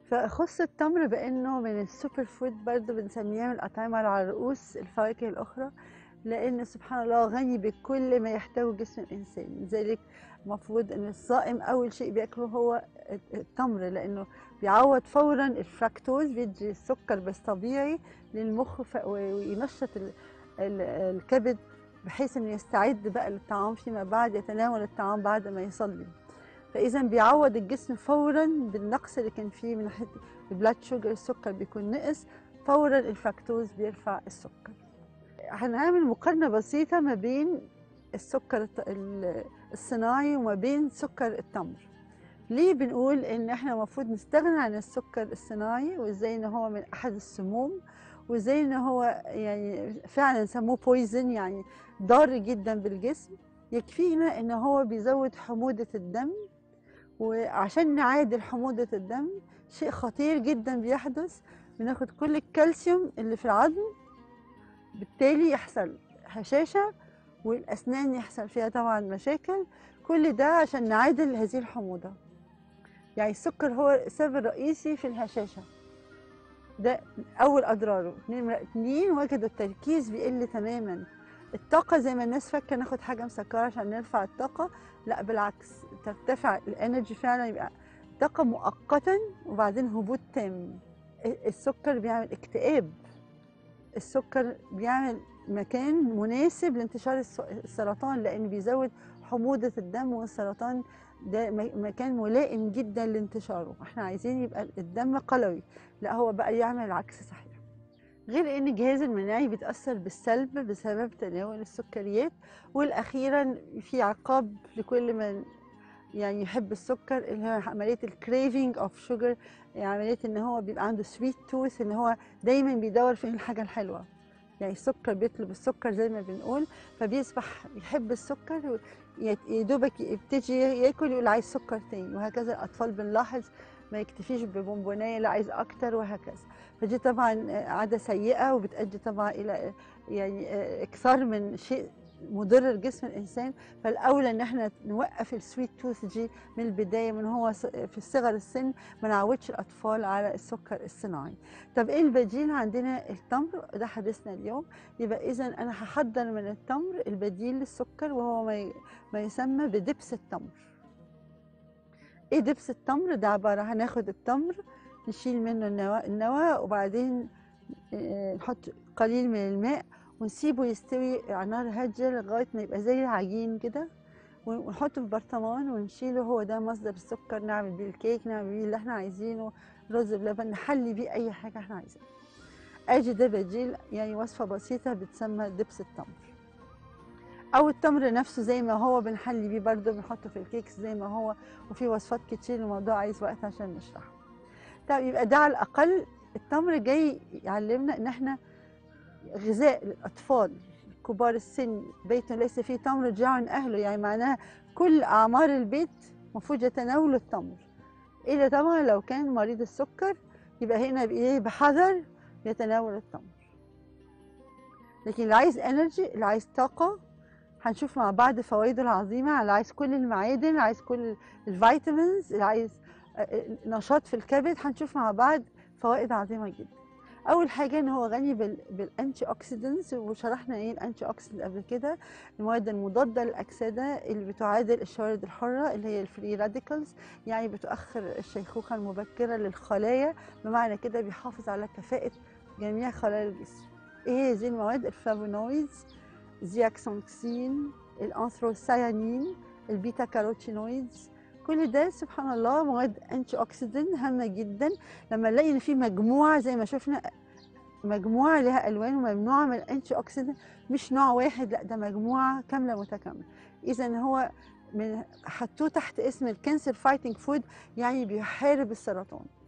فخص التمر بانه من السوبر فود برضه بنسميها من الاطعمه على رؤوس الفواكه الاخرى لان سبحان الله غني بكل ما يحتوي جسم الانسان لذلك المفروض ان الصائم اول شيء بياكله هو التمر لانه بيعوض فورا الفراكتوز بيدي السكر بس طبيعي للمخ ف- وينشط ال- ال- الكبد بحيث انه يستعد بقى للطعام فيما بعد يتناول الطعام بعد ما يصلي فاذا بيعوض الجسم فورا بالنقص اللي كان فيه من ناحيه البلاد شوجر السكر بيكون نقص فورا الفراكتوز بيرفع السكر هنعمل مقارنه بسيطه ما بين السكر الط- ال- الصناعي وما بين سكر التمر ليه بنقول ان احنا المفروض نستغنى عن السكر الصناعي وازاي ان هو من احد السموم وازاي ان هو يعني فعلا سموه بويزن يعني ضار جدا بالجسم يكفينا ان هو بيزود حموضة الدم وعشان نعادل حموضة الدم شيء خطير جدا بيحدث بناخد كل الكالسيوم اللي في العظم بالتالي يحصل هشاشة والأسنان يحصل فيها طبعا مشاكل كل ده عشان نعادل هذه الحموضة يعني السكر هو السبب الرئيسي في الهشاشة ده أول أضراره نمرة اتنين وجدوا التركيز بيقل تماما الطاقة زي ما الناس فاكرة ناخد حاجة مسكرة عشان نرفع الطاقة لا بالعكس ترتفع الانرجي فعلا يبقى طاقة مؤقتا وبعدين هبوط تام السكر بيعمل اكتئاب السكر بيعمل مكان مناسب لانتشار الس- السرطان لان بيزود حموضة الدم والسرطان ده م- مكان ملائم جدا لانتشاره احنا عايزين يبقى الدم قلوي لا هو بقى يعمل العكس صحيح غير ان الجهاز المناعي بيتاثر بالسلب بسبب تناول السكريات والاخيرا في عقاب لكل من يعني يحب السكر اللي هي عمليه الكريفنج اوف شوجر عمليه ان هو بيبقى عنده سويت توث ان هو دايما بيدور فين الحاجه الحلوه يعني السكر بيطلب السكر زي ما بنقول فبيصبح يحب السكر و- يت- يا دوبك يبتدي ياكل يقول عايز سكر تاني وهكذا الاطفال بنلاحظ ما يكتفيش ببونبونايه لا عايز اكتر وهكذا فدي طبعا عاده سيئه وبتؤدي طبعا الى يعني اكثار من شيء مضر لجسم الانسان فالاولى ان احنا نوقف السويت توث دي من البدايه من هو ص- في صغر السن ما نعودش الاطفال على السكر الصناعي طب ايه البديل عندنا التمر ده حديثنا اليوم يبقى اذا انا هحضر من التمر البديل للسكر وهو ما ي- ما يسمى بدبس التمر ايه دبس التمر ده عباره هناخد التمر نشيل منه النوى, النوى وبعدين آه، نحط قليل من الماء ونسيبه يستوي على نار هاديه لغايه ما يبقى زي العجين كده ونحطه في برطمان ونشيله هو ده مصدر السكر نعمل بيه الكيك نعمل بيه اللي احنا عايزينه رز بلبن نحلي بيه اي حاجه احنا عايزينها ادي ده بديل يعني وصفه بسيطه بتسمى دبس التمر او التمر نفسه زي ما هو بنحلي بيه برضه بنحطه في الكيكس زي ما هو وفي وصفات كتير الموضوع عايز وقت عشان نشرحه طب يبقى ده على الاقل التمر جاي يعلمنا ان احنا غذاء للاطفال كبار السن بيت ليس فيه تمر جاع عن اهله يعني معناها كل اعمار البيت المفروض يتناولوا التمر الا طبعا لو كان مريض السكر يبقى هنا بايه بحذر يتناول التمر لكن اللي عايز انرجي اللي عايز طاقه هنشوف مع بعض فوائده العظيمه اللي عايز كل المعادن اللي عايز كل الفيتامينز اللي عايز آه، آه، نشاط في الكبد هنشوف مع بعض فوائد عظيمه جدا اول حاجه ان هو غني بال بالانتي اوكسيدنتس وشرحنا ايه الانتي اوكسيدنت قبل كده المواد المضاده للاكسده اللي بتعادل الشوارد الحره اللي هي الفري راديكالز يعني بتؤخر الشيخوخه المبكره للخلايا بمعنى كده بيحافظ على كفاءه جميع خلايا الجسم ايه هي هذه المواد الفلافونويدز زياكسونكسين الانثروسيانين البيتا كاروتينويدز كل ده سبحان الله مواد انتي اوكسيدنت هامه جدا لما نلاقي ان في مجموعه زي ما شفنا مجموعه لها الوان ومجموعه من الانتي اوكسيدنت مش نوع واحد لا ده مجموعه كامله متكامله اذا هو من حطوه تحت اسم الكانسر فايتنج فود يعني بيحارب السرطان